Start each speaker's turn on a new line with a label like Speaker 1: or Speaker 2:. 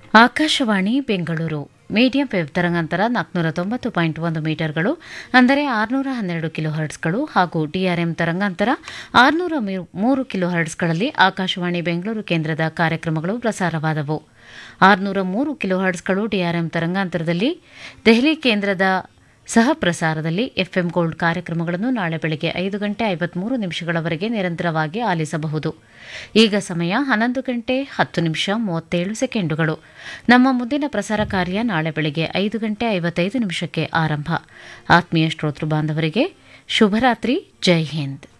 Speaker 1: Akashvani Bengaluru medium wave ತರಂಗಾಂತರ ನಾಲ್ಕುನೂರ ತೊಂಬತ್ತು ಪಾಯಿಂಟ್ ಒಂದು ಮೀಟರ್ಗಳು ಅಂದರೆ ಆರುನೂರ ಹನ್ನೆರಡು ಕಿಲೋ ಹರ್ಟ್ಸ್ಗಳು ಹಾಗೂ ಡಿಆರ್ಎಂ ತರಂಗಾಂತರ ಆರುನೂರ ಮೂರು ಕಿಲೋ ಹರ್ಟ್ಸ್ಗಳಲ್ಲಿ ಆಕಾಶವಾಣಿ ಬೆಂಗಳೂರು ಕೇಂದ್ರದ ಕಾರ್ಯಕ್ರಮಗಳು ಪ್ರಸಾರವಾದವು ಆರುನೂರ ಮೂರು ಕಿಲೋ ಹರ್ಟ್ಸ್ಗಳು ಡಿಆರ್ಎಂ ತರಂಗಾಂತರದಲ್ಲಿ ದೆಹಲಿ ಕೇಂದ್ರದ ಸಹ ಪ್ರಸಾರದಲ್ಲಿ ಎಫ್ಎಂ ಗೋಲ್ಡ್ ಕಾರ್ಯಕ್ರಮಗಳನ್ನು ನಾಳೆ ಬೆಳಗ್ಗೆ ಐದು ಗಂಟೆ ಐವತ್ಮೂರು ನಿಮಿಷಗಳವರೆಗೆ ನಿರಂತರವಾಗಿ ಆಲಿಸಬಹುದು ಈಗ ಸಮಯ ಹನ್ನೊಂದು ಗಂಟೆ ಹತ್ತು ನಿಮಿಷ ಮೂವತ್ತೇಳು ಸೆಕೆಂಡುಗಳು ನಮ್ಮ ಮುಂದಿನ ಪ್ರಸಾರ ಕಾರ್ಯ ನಾಳೆ ಬೆಳಗ್ಗೆ ಐದು ಗಂಟೆ ಐವತ್ತೈದು ನಿಮಿಷಕ್ಕೆ ಆರಂಭ ಆತ್ಮೀಯ ಶ್ರೋತೃ ಬಾಂಧವರಿಗೆ ಶುಭರಾತ್ರಿ ಜೈ ಹಿಂದ್